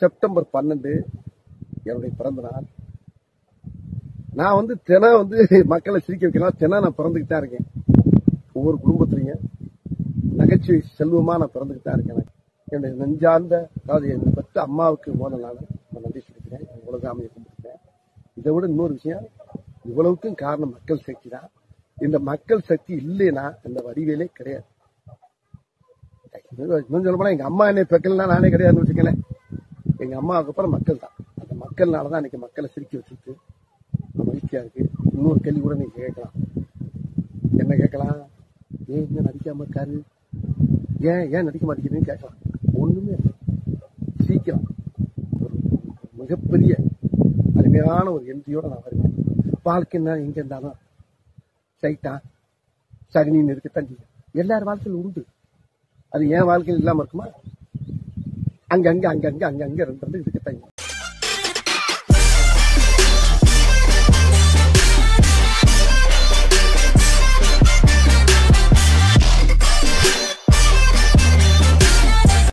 September பன்னெண்டு என்னுடைய பிறந்த நாள் நான் வந்து தினம் வந்து மக்களை சிரிக்க வைக்கலாம் தினம் நான் பிறந்துக்கிட்டு தான் இருக்கேன் ஒவ்வொரு குடும்பத்திலையும் நகைச்சுவை செல்வமா நான் பிறந்துக்கிட்டு தான் இருக்கேன் என்னுடைய நெஞ்சார்ந்த அதாவது என்னை பெற்ற அம்மாவுக்கு முதல் நாள் நான் நன்றி சொல்லிக்கிறேன் என் உலகாமையை கும்பிட்டுக்கிறேன் இதை விட இன்னொரு விஷயம் இவ்வளவுக்கும் காரணம் மக்கள் சக்தி தான் இந்த மக்கள் சக்தி இல்லைன்னா இந்த வடிவேலே கிடையாது இன்னும் சொல்ல போனா எங்க அம்மா என்னை பெக்கலன்னா நானே கிடையாதுன்னு வச்சுக்கலேன் எங்க அம்மாவுக்கு அப்புறம் மக்கள் தான் அந்த மக்கள்னால தான் இன்னைக்கு மக்களை சிரிக்க வச்சுட்டு மகிழ்ச்சியா இருக்கு இன்னொரு கேள்வி கூட நீங்க கேட்கலாம் என்ன கேட்கலாம் ஏன் இங்க நடிக்காம இருக்காரு ஏன் ஏன் நடிக்க மாட்டேங்கிறீங்கன்னு கேட்கலாம் ஒண்ணுமே இல்லை சீக்கிரம் ஒரு மிகப்பெரிய அருமையான ஒரு எந்தியோட நான் வருவேன் வாழ்க்கைன்னா எங்க இருந்தாலும் சைட்டா சகனின்னு இருக்கத்தான் செய்யும் எல்லார் வாழ்க்கையில் உண்டு அது என் வாழ்க்கையில் இல்லாம இருக்குமா அங்கங்க அங்கங்க அங்கங்க ரெண்டு ரெண்டு இருக்கத்தான் செய்யும்